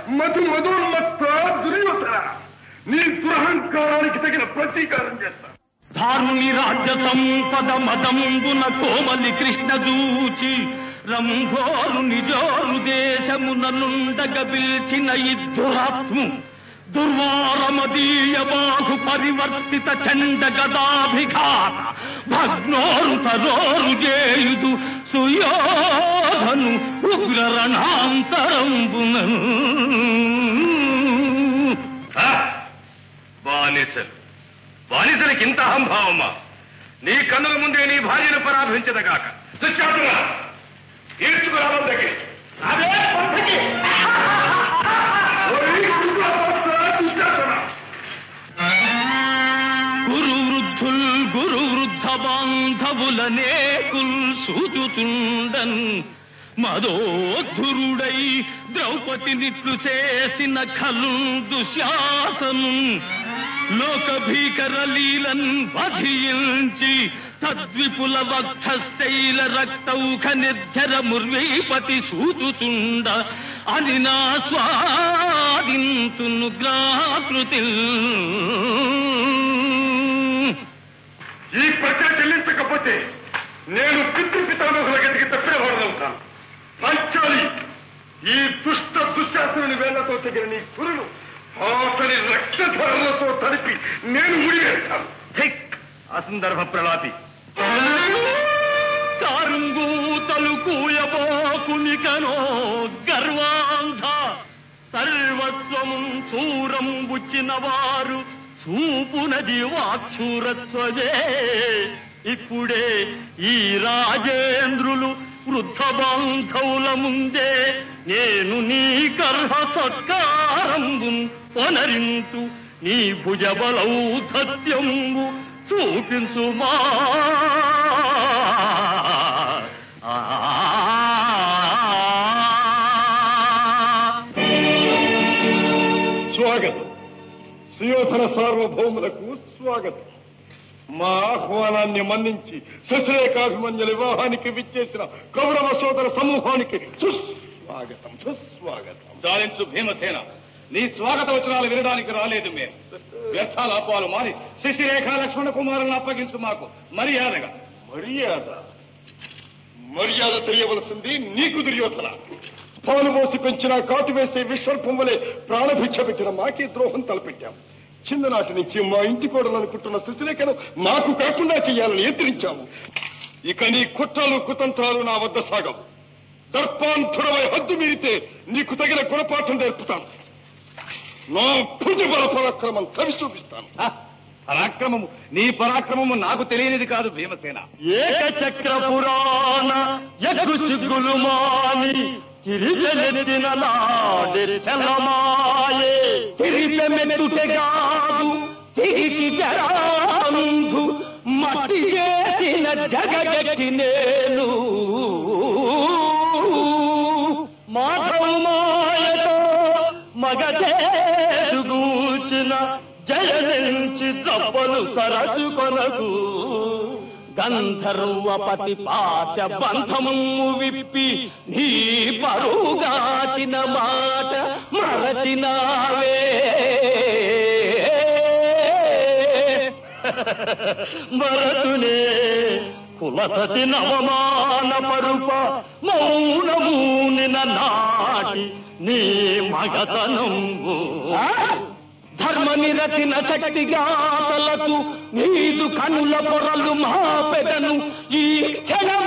మధు మధోన్మత్త దుర్యోధన నీ దురహంకారానికి తగిన ప్రతీకారం చేస్తా ధారుని రాజ్య సంపద మదంబున కోమలి కృష్ణ దూచి రంభోరు నిజోరు దేశమున నుండగ పిల్చిన ఇద్దురాత్ము దుర్వారమదీయ బాహు పరివర్తిత చండ గదాభిఘాత భగ్నోరు తరోరు జేయుదు సుయోధను ఉగ్ర రణాంతరంబున ఆ! బానిసలు బానిసలకి ఇంత అహంభావమా నీ కన్నుల ముందే నీ భార్యను పరాభించదగాక దుశ్శాసన ఈడ్చుకురావడం దగ్గర అదే పద్ధతి. ఓయ్ దుర్యోధన, దుశ్శాసన. గురు వృద్ధుల్ గురు వృద్ధ బాంధవులనే కుల్ సూచుతుండన్ మదోద్ధురుడై ద్రౌపదినిట్లు చేసిన ఖలు దుశ్శాసను లోక భీకర లీలన్ వధించి తద్విపుల వక్షశైల రక్తౌఖ నిర్జర ముర్వీపతి సూచుతుండ అని నా స్వాదింతును గ్రాకృతి ఈ ప్రజ చెల్లించకపోతే నేను పితృ పితామహుల గతికి తప్పినవాడనవుతాను పంచాలి ఈ దుష్ట దుశ్శాసనుని వేళ్లతో తగిన నీ కురులు అతని రక్తధారలతో తడిపి నేను ముడివేస్తాను అసందర్భ ప్రలాపి కారుంగూతలు కూయబోకునికనో గర్వాంధ సర్వస్వము చూరం బుచ్చిన వారు చూపునది వాక్షూరత్వమే ఇప్పుడే ఈ రాజేంద్రులు వృద్ధ బాంధవుల ముందే నేను నీ గర్భ సత్కారంబు పొనరింతు నీ భుజబలౌ సత్యంబు చూపించుమా స్వాగతం సుయోధన సార్వభౌములకు స్వాగతం మా ఆహ్వానాన్ని మన్నించి శశిరేఖాభిమన్యుల వివాహానికి విచ్చేసిన కౌరవ సోదర సమూహానికి సుస్వాగతం సుస్వాగతం దానించు భీమసేన నీ స్వాగత వచనాలు వినడానికి రాలేదు మేము వ్యర్థాలాపాలు మారి శశిరేఖ లక్ష్మణ కుమారులను అప్పగించు మాకు మర్యాదగా మర్యాద మర్యాద తెలియవలసింది నీకు దుర్యోధన పాలు మోసి పెంచిన కాటు వేసే విశ్వర్పం వలె ప్రాణభిక్ష పెట్టిన మాకే ద్రోహం తలపెట్టాం చిన్ననాటి నుంచి మా ఇంటి కోడలు అనుకుంటున్న శశిరేఖను మాకు కాకుండా చేయాలని ఎత్తిరించాము ఇక నీ కుట్రలు కుతంత్రాలు నా వద్ద సాగవు దర్పాంధుడమై హద్దు మీరితే నీకు తగిన గుణపాఠం నేర్పుతాను నా భుజబల పరాక్రమం కవి చూపిస్తాను హ, పరాక్రమము నీ పరాక్రమము నాకు తెలియనిది కాదు భీమసేన ఏకచక్ర పురాణ యగు సిగ్గులు మాని తిరిగెత్తిన నాడె తెలమాయే తిరిగెమెత్తుటెగాదు తిరిగి జరాంధు మట్టి చేసిన జగగట్టి నేను మాధవ మాయతో మగదేశుగూచిన జయనించి దప్పలు సరసు కొనకు గంధర్వపతి పాశ బంధము విప్పి నీ పరుగాచిన మాట మరచినావే మరతునే కులసతి నవమాన పరుప మౌనమూనిన నాటి నీ మగతనంబు ధర్మ నిరతిన శక్తి గాతలకు నీదు కనుల పొరలు మా పెదను ఈ క్షణం